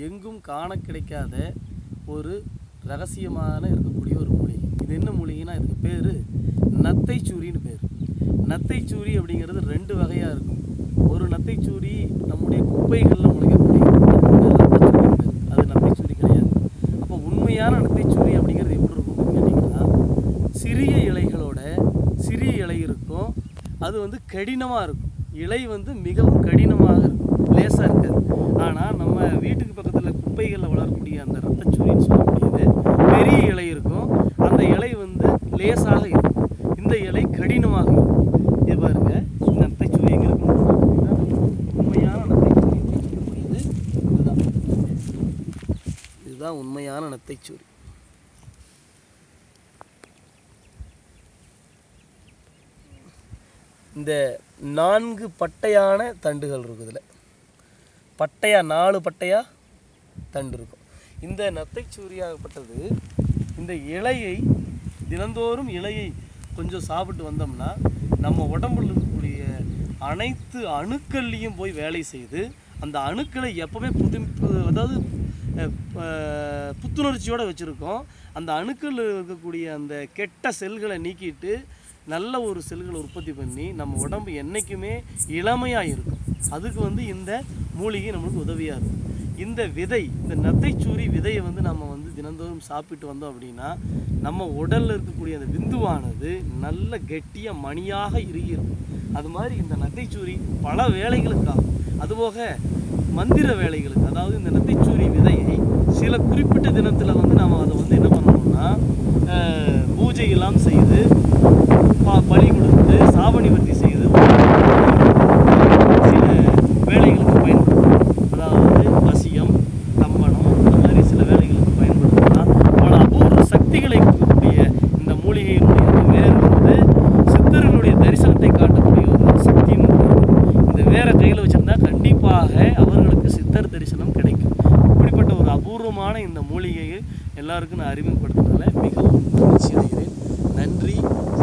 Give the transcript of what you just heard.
எங்கும் காண கிடைக்காத ஒரு ரகசியமான இருக்கக்கூடிய ஒரு மூலிகை இது என்ன மூலிகைனா இதுக்கு பேர் நத்தைச்சூரின்னு பேர் நத்தைச்சூரி அப்படிங்கிறது ரெண்டு வகையாக இருக்கும் ஒரு நத்தைச்சூரி நம்முடைய குப்பைகளில் முளைக்கக்கூடிய நத்தைச்சூரின்னு பேர். அது நத்தைச்சூரி கிடையாது அப்போ உண்மையான நத்தைச்சூரி அப்படிங்கிறது எப்படி இருக்கும் அப்படின்னு கேட்டிங்கன்னா சிறிய இலைகளோட சிறிய இலை இருக்கும் அது வந்து கடினமாக இருக்கும் இலை வந்து மிகவும் கடினமாக இருக்கும் லேசாக இருக்காது ஆனால் நம்ம வீட்டுக்கு பக்கத்தில் குப்பைகளில் வளரக்கூடிய அந்த ரத்தச்சூரின்னு சொல்லக்கூடியது பெரிய இலை இருக்கும் அந்த இலை வந்து லேசாக இருக்கும் இந்த இலை கடினமாக இருக்கும் இது பாருங்க நத்தைச்சூரி எங்கே இருக்கும் உண்மையான நத்தைச்சூரி சொல்லக்கூடியது இதுதான் இதுதான் உண்மையான நத்தைச்சூரி இந்த நான்கு பட்டையான தண்டுகள் இருக்குது இதில் பட்டையா நாலு பட்டையா தண்டு இருக்கும் இந்த நத்தைச்சூரியாகப்பட்டது இந்த இலையை தினந்தோறும் இலையை கொஞ்சம் சாப்பிட்டு வந்தோம்னா நம்ம உடம்புல இருக்கக்கூடிய அனைத்து அணுக்கள்லையும் போய் வேலை செய்து அந்த அணுக்களை எப்பவுமே புதுப்பிப்பு அதாவது அஹ், அஹ், புத்துணர்ச்சியோடு வச்சுருக்கோம் அந்த அணுக்கள் இருக்கக்கூடிய அந்த கெட்ட செல்களை நீக்கிட்டு நல்ல ஒரு செல்களை உற்பத்தி பண்ணி நம்ம உடம்பு என்றைக்குமே இளமையாக இருக்கும் அதுக்கு வந்து இந்த மூலிகை நம்மளுக்கு உதவியாக இருக்கும் இந்த விதை இந்த நத்தைச்சூரி விதையை வந்து நம்ம வந்து தினந்தோறும் சாப்பிட்டு வந்தோம் அப்படின்னா நம்ம உடலில் இருக்கக்கூடிய அந்த விந்துவானது நல்ல கெட்டிய மணியாக இறுகி இருக்கும் அது மாதிரி இந்த நத்தைச்சூரி பல வேலைகளுக்காகும் அதுபோக மந்திர வேலைகளுக்கு அதாவது இந்த நத்தைச்சூரி விதையை சில குறிப்பிட்ட தினத்தில் வந்து நாம் அதை வந்து என்ன பண்ணணும்னா அஹ், பூஜை எல்லாம் செய்து பா- பலி கொடுத்து சாவணி வர்த்தி செய்து சில வேலைகளுக்கு பயன்படுத்தலாம் அதாவது வசியம் கம்பனம் இந்த மாதிரி சில வேலைகளுக்கு பயன்படுத்தலாம் பல அபூர்வ சக்திகளை கொடுக்கக்கூடிய இந்த மூலிகையினுடைய இந்த வேர் வந்து சித்தர்களுடைய தரிசனத்தை காட்டக்கூடிய ஒரு சக்தின்னு இருக்கு. இந்த வேரை கையில் வச்சிருந்தா கண்டிப்பாக அவர்களுக்கு சித்தர் தரிசனம் கிடைக்கும் இப்படிப்பட்ட ஒரு அபூர்வமான இந்த மூலிகையை எல்லாருக்கும் நான் அறிமுகப்படுத்துனதில் மிகவும் மகிழ்ச்சி அடைகிறேன் நன்றி